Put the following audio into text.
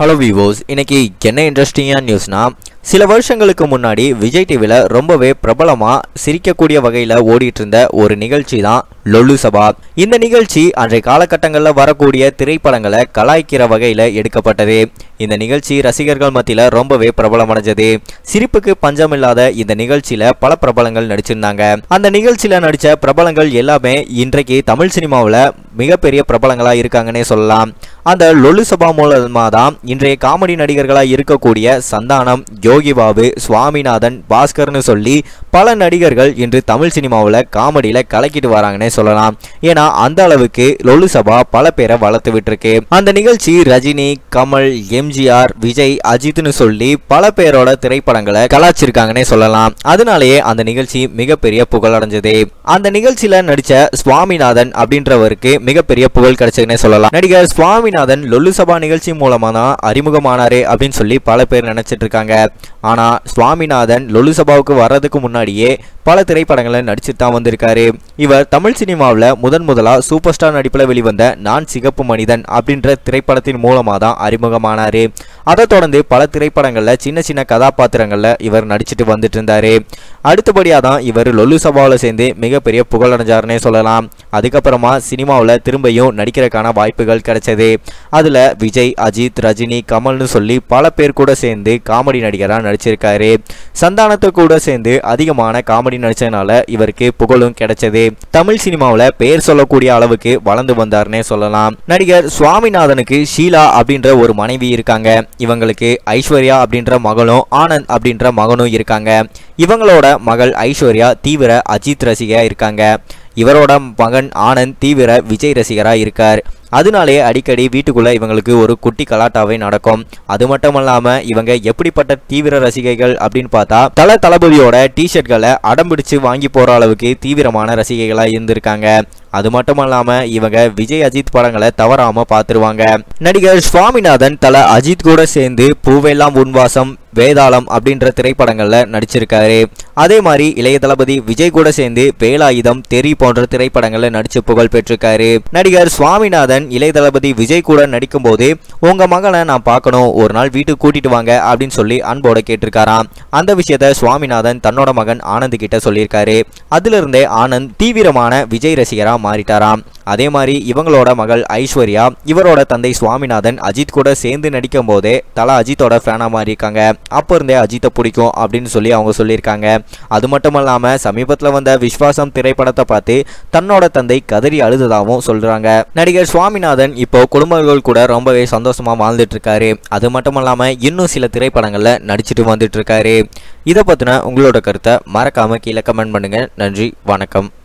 hello விவோஸ் இன்னைக்கு என்ன இன்ட்ரெஸ்டிங்கான நியூஸ்னா சில வருஷங்களுக்கு முன்னாடி விஜய் டிவியில் ரொம்பவே பிரபலமாக சிரிக்கக்கூடிய வகையில் ஓடிட்டு இருந்த ஒரு நிகழ்ச்சி தான் லொல்லு சபா இந்த நிகழ்ச்சி அன்றைய காலகட்டங்களில் வரக்கூடிய திரைப்படங்களை கலாய்க்கிற வகையில் எடுக்கப்பட்டது இந்த நிகழ்ச்சி ரசிகர்கள் மத்தியில் ரொம்பவே பிரபலமடைஞ்சது சிரிப்புக்கு பஞ்சமில்லாத இந்த நிகழ்ச்சியில் பல பிரபலங்கள் நடிச்சிருந்தாங்க அந்த நிகழ்ச்சியில் நடித்த பிரபலங்கள் எல்லாமே இன்றைக்கு தமிழ் சினிமாவில் மிகப்பெரிய பிரபலங்களாக இருக்காங்கன்னே சொல்லலாம் அந்த லொல்லு சபா மூலமாக தான் இன்றைய காமெடி நடிகர்களாக இருக்கக்கூடிய சந்தானம் யோகி பாபு சுவாமிநாதன் பாஸ்கர்னு சொல்லி பல நடிகர்கள் இன்று தமிழ் சினிமாவில் காமெடியில் கலக்கிட்டு வராங்கன்னே சொல்லலாம் ஏன்னா அந்த அளவுக்கு லொல்லு சபா பல பேரை வளர்த்து விட்டுருக்கு அந்த நிகழ்ச்சி ரஜினி கமல் எம்ஜிஆர் விஜய் அஜித்னு சொல்லி பல பேரோட திரைப்படங்களை கலாச்சிருக்காங்கன்னே சொல்லலாம் அதனாலேயே அந்த நிகழ்ச்சி மிகப்பெரிய புகழடைஞ்சது அந்த நிகழ்ச்சியில நடிச்ச சுவாமிநாதன் அப்படின்றவருக்கு மிகப்பெரிய புகழ் கிடைச்சதுன்னே சொல்லலாம் நடிகர் சுவாமிநாதன் லொல்லு சபா நிகழ்ச்சி மூலமா தான் அறிமுகமானாரே அப்படின்னு சொல்லி பல பேர் நினைச்சிட்டு இருக்காங்க ஆனா சுவாமிநாதன் லொல்லு சபாவுக்கு வர்றதுக்கு முன்னாடியே பல திரைப்படங்களை நடிச்சுட்டு தான் வந்திருக்காரு இவர் தமிழ் சினிமாவில் முதன் முதலா சூப்பர் ஸ்டார் நடிப்பில் வெளிவந்த நான் சிகப்பு மனிதன் அப்படின்ற திரைப்படத்தின் மூலமாக தான் அறிமுகமானாரு அதை தொடர்ந்து பல திரைப்படங்களில் சின்ன சின்ன கதாபாத்திரங்களில் இவர் நடிச்சிட்டு வந்துட்டு இருந்தாரு அடுத்தபடியாக தான் இவர் லொல்லு சபாவில் சேர்ந்து மிகப்பெரிய புகழடைஞ்சாருன்னே சொல்லலாம் அதுக்கப்புறமா சினிமாவில் திரும்பியும் நடிக்கிறதுக்கான வாய்ப்புகள் கிடைச்சது அதில் விஜய் அஜித் ரஜினி கமல்னு சொல்லி பல பேர் கூட சேர்ந்து காமெடி நடிகராக நடிச்சிருக்காரு சந்தானத்தை கூட சேர்ந்து அதிகமான காமெடி நடிச்சதுனால இவருக்கு புகழும் கிடைச்சது தமிழ் சினிமாவில் பேர் சொல்லக்கூடிய அளவுக்கு வளர்ந்து வந்தார்னே சொல்லலாம் நடிகர் சுவாமிநாதனுக்கு ஷீலா அப்படின்ற ஒரு மனைவி இருக்காங்க இவங்களுக்கு ஐஸ்வர்யா அப்படின்ற மகளும் ஆனந்த் அப்படின்ற மகனும் இருக்காங்க இவங்களோட மகள் ஐஸ்வர்யா தீவிர அஜித் ரசிகையா இருக்காங்க இவரோட மகன் ஆனந்த் தீவிர விஜய் ரசிகராக இருக்கார் அதனாலே அடிக்கடி வீட்டுக்குள்ள இவங்களுக்கு ஒரு குட்டி கலாட்டாவே நடக்கும் அது மட்டும் இல்லாம இவங்க எப்படிப்பட்ட தீவிர ரசிகைகள் அப்படின்னு பார்த்தா தல தளபதியோட டிஷர்ட்களை அடம் பிடிச்சு வாங்கி போற அளவுக்கு தீவிரமான ரசிகைகளா இருந்திருக்காங்க அது மட்டும் இல்லாம இவங்க விஜய் அஜித் படங்களை தவறாம பார்த்துருவாங்க நடிகர் சுவாமிநாதன் தல அஜித் கூட சேர்ந்து பூவெல்லாம் உன்வாசம் வேதாளம் அப்படின்ற திரைப்படங்கள்ல நடிச்சிருக்காரு அதே மாதிரி இளைய தளபதி விஜய் கூட சேர்ந்து வேலாயுதம் தெரி போன்ற திரைப்படங்கள்ல நடிச்சு புகழ் பெற்றிருக்காரு நடிகர் சுவாமிநாதன் இளைய தளபதி விஜய் கூட நடிக்கும் போது உங்க மகனை நான் பார்க்கணும் ஒரு நாள் வீட்டுக்கு கூட்டிட்டு வாங்க அப்படின்னு சொல்லி அன்போட கேட்டிருக்காராம் அந்த விஷயத்த சுவாமிநாதன் தன்னோட மகன் ஆனந்த் கிட்ட சொல்லியிருக்காரு அதுல இருந்தே ஆனந்த் தீவிரமான விஜய் ரசிகரா மாறிட்டாராம் அதே மாதிரி இவங்களோட மகள் ஐஸ்வர்யா இவரோட தந்தை சுவாமிநாதன் அஜித் கூட சேர்ந்து நடிக்கும் போதே தலா அஜித்தோட ஃபேனா மாறி இருக்காங்க அப்போ இருந்தே அஜித்தை பிடிக்கும் அப்படின்னு சொல்லி அவங்க சொல்லியிருக்காங்க அது மட்டும் இல்லாம சமீபத்தில் வந்த விஸ்வாசம் திரைப்படத்தை பார்த்து தன்னோட தந்தை கதறி அழுததாகவும் சொல்றாங்க நடிகர் சுவாமிநாதன் இப்போ குடும்பங்கள் கூட ரொம்பவே சந்தோஷமா வாழ்ந்துட்டு இருக்காரு அது மட்டும் இல்லாம இன்னும் சில திரைப்படங்கள்ல நடிச்சிட்டு வந்துட்டு இருக்காரு இதை பத்தின உங்களோட கருத்தை மறக்காம கீழே கமெண்ட் பண்ணுங்க நன்றி வணக்கம்